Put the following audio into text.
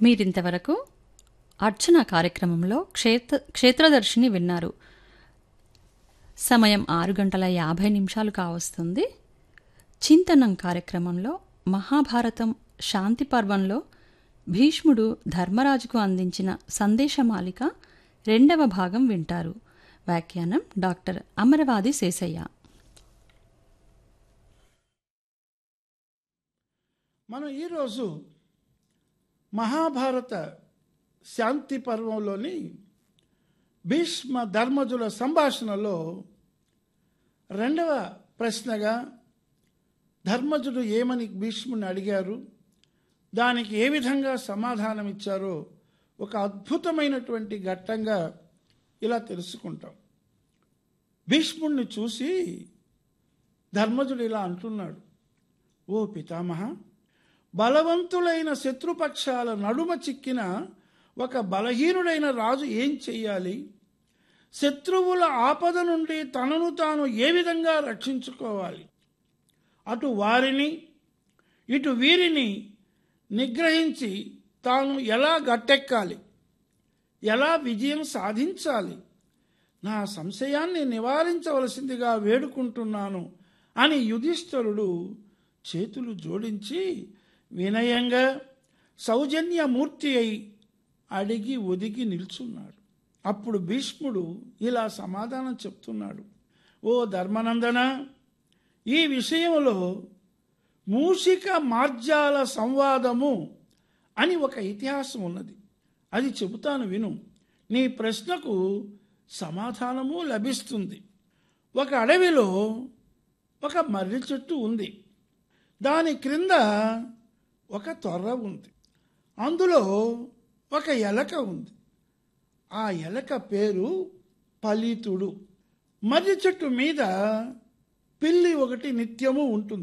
మీరింతవరకు అర్చన కార్యక్రమంలో క్షేత్ర క్షేత్రదర్శిని విన్నారు సమయం ఆరు గంటల యాభై నిమిషాలు కావస్తుంది చింతనం కార్యక్రమంలో మహాభారతం శాంతి పర్వంలో భీష్ముడు ధర్మరాజుకు అందించిన సందేశమాలిక రెండవ భాగం వింటారు వ్యాఖ్యానం డాక్టర్ అమరవాది శేషయ్య మనం ఈరోజు మహాభారత శాంతి పర్వంలోని భీష్మ ధర్మజుల సంభాషణలో రెండవ ప్రశ్నగా ధర్మజుడు ఏమని భీష్ముని అడిగారు దానికి ఏ విధంగా సమాధానం ఇచ్చారో ఒక అద్భుతమైనటువంటి ఘట్టంగా ఇలా తెలుసుకుంటాం భీష్ముడిని చూసి ధర్మజుడు ఇలా అంటున్నాడు ఓ పితామహ బలవంతులైన శత్రుపక్షాల నడుమ చిక్కిన ఒక బలహీనుడైన రాజు ఏం చెయ్యాలి శత్రువుల ఆపద నుండి తనను తాను ఏ విధంగా రక్షించుకోవాలి అటు వారిని ఇటు వీరిని నిగ్రహించి తాను ఎలా గట్టెక్కాలి ఎలా విజయం సాధించాలి నా సంశయాన్ని నివారించవలసిందిగా వేడుకుంటున్నాను అని యుధిష్ఠరుడు చేతులు జోడించి వినయంగా సౌజన్యమూర్తి అయి అడిగి ఒదిగి నిల్చున్నాడు అప్పుడు భీష్ముడు ఇలా సమాధానం చెప్తున్నాడు ఓ ధర్మనందన ఈ విషయంలో మూషిక మార్జాల సంవాదము అని ఒక ఇతిహాసం ఉన్నది అది చెబుతాను విను నీ ప్రశ్నకు సమాధానము లభిస్తుంది ఒక అడవిలో ఒక మర్రి చెట్టు ఉంది దాని క్రింద ఒక తొర్ర ఉంది అందులో ఒక ఎలక ఉంది ఆ ఎలక పేరు పలితుడు మర్రి చెట్టు మీద పిల్లి ఒకటి నిత్యము ఉంటుంది